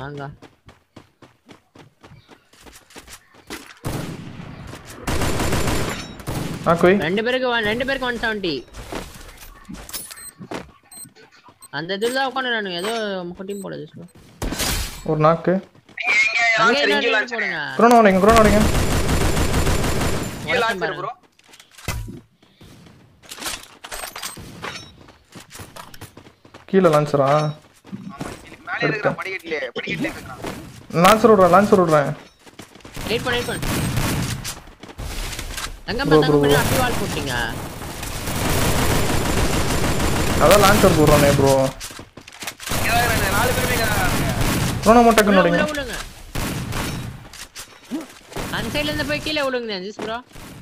வாங்க ஆ கோய் ரெண்டு பேருக்கு one- ரெண்டு பேருக்கு ஒன் செவன்ட்டி அந்த இதுல தான் உட்காந்து ஏதோ முக்கட்டியும் போடுது சும்மா. ஒரு நாக்கு அங்கே லான்ச்சர் இங்கே இன்னொரு லான்ச்சர் போடுங்க குரோனா ஓடிங்க குரோனா ஓடிங்க இங்கே லான்ச்சர் ப்ரோ கீழே லான்ச்சரா மேலே இருக்கிற படிக்கட்டிலே படிக்கட்டிலே இருக்கிறான் லான்ச்சர் விட்றேன் லான்ச்சர் விட்றேன் வெயிட் பண்ணு வெயிட் பண்ணு எங்க Bro, பார்த்தாங்க bro, பண்ணி bro. அப்படி வால் போட்டீங்க அதான் லான்ச்சர் போடுறானே ப்ரோ இங்கே தான் இருக்கிறாங்க நாலு பேருமே இங்கே தான் இருக்காங்க குரோனா மட்டும் உள்ள ஓடிங்க உள்ள விழுங்க அந்த சைடுல இருந்து போய் கீழே விழுங்க ஜிஸ் ப்ரோ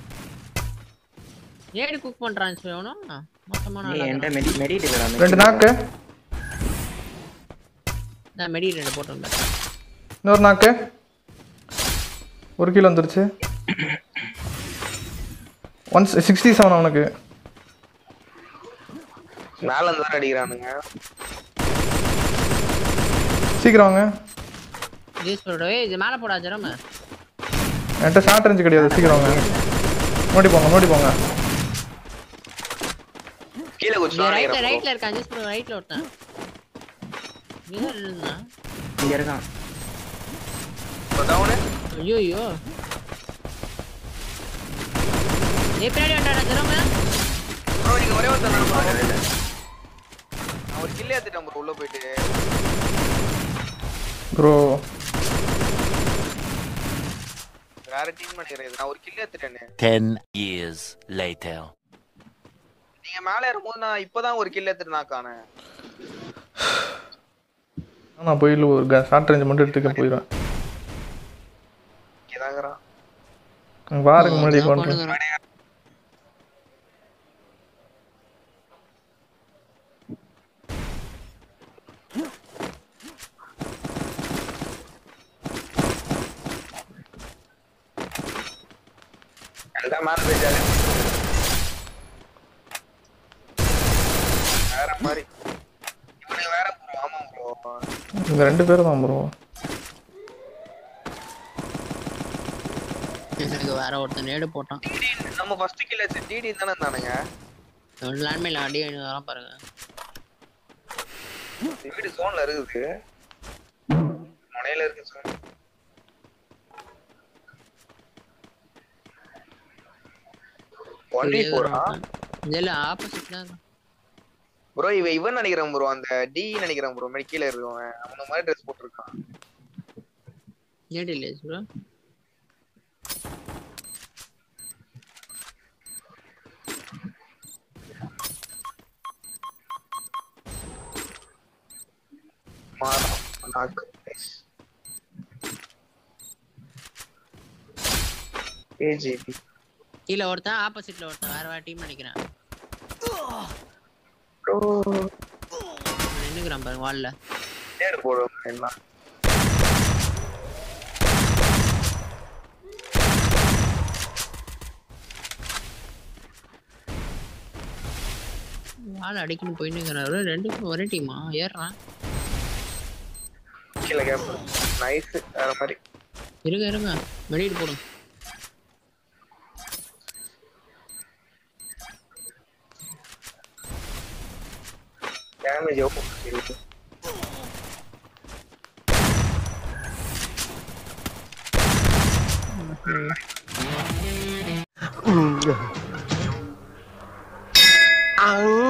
ஏடி குக் பண்றான் சிவனும் மொத்தமான நீ ஆளா என்கிட்ட இருக்கான். மெடி மெடி இருக்கிறான் ரெண்டு நாக்கு நான் மெடி ரெண்டு போட்டு வந்தேன் இன்னொரு நாக்கு ஒரு கிலோ வந்துருச்சு ஒன் சிக்ஸ்டி செவன் அவனுக்கு மேல இருந்து தான் அடிக்கிறானுங்க சீக்கிரம் வாங்க ஜிஸ் ப்ரோ ஏய் இது மேல போடா ஜெரம் என்கிட்ட ஷார்ட் ரேஞ்சு கிடையாது சீக்கிரம் வாங்க நோடி போங்க நோடி போங்க கீழே இங்க குச்சி ரைட்ல ரைட்ல இருக்கான் ஜிஸ் ப்ரோ ரைட்ல ஒருத்தன் இங்க இருந்தான் இங்க இருக்கான் டவுனு ஐயோ ஐயோ ஏய் பின்னாடி வந்தாடா ஜெரம் ப்ரோ நீங்க ஒரே ஒருத்தர் தான் bro. நான் ஒரு கில்லே ஏத்துட்டேன் ப்ரோ உள்ள போயிட்டு ப்ரோ வேற டீம் பண்ணிக்கிறேன் நான் ஒரு கில்லே ஏத்துட்டேனே Ten years later. நீங்க மேல ஏறும்போது நான் இப்பதான் ஒரு கில் ஏத்துட்டு நான் காணேன் நான் போய் ஒரு ஷார்ட் ரேஞ்சு மட்டும் எடுத்துக்க போயிடுவேன் இங்கதாங்கிறான் வாரங்க முன்னாடி பண்ணுறேன் எல்லாம் மேல போயிட்டாரு வேற மாதிரி இவனுக்கு வேற ப்ரோ ஆமா ப்ரோ இந்த ரெண்டு பேரும் தான் ப்ரோ எனக்கு வேற ஒருத்தன் நேடு போட்டான் நம்ம ஃபர்ஸ்ட் கில் ஏத்து டிடி தானே இருந்தானுங்க லேண்ட்மைல அடி வரலாம் பாருங்க வீடு ஜோன்ல இருக்குது முனையில இருக்கு ஜோன் ஒன் ஃபோரா இல்ல ஆப்போசிட் தான் ப்ரோ இவ இவன் நினைக்கிறேன் ப்ரோ அந்த டி நினைக்கிறேன் ப்ரோ மாதிரி கீழே இருக்கவன் அவன மாதிரி ட்ரெஸ் போட்டிருக்கான் ஏடி இல்லையா ப்ரோ மாறா நாக்கு ஏஜிபி கீழ ஒருத்தன் ஆப்போசிட்ல ஒருத்தன் வேற வேற டீம் நினைக்கிறேன் ப்ரோ நின்னுக்கிறான் பாருங்க வால்ல நேரு போடுவோம் எல்லாம் வால் அடிக்கணும் போயின்னு இருக்கிறாரு ரெண்டு பேரும் ஒரே டீமா ஏறுறான் கீழே கேப் நைஸ் வேற மாதிரி இருங்க இருங்க மெடிட் போடும் டேமேஜ் எவ்வளோ இருக்கு ம்.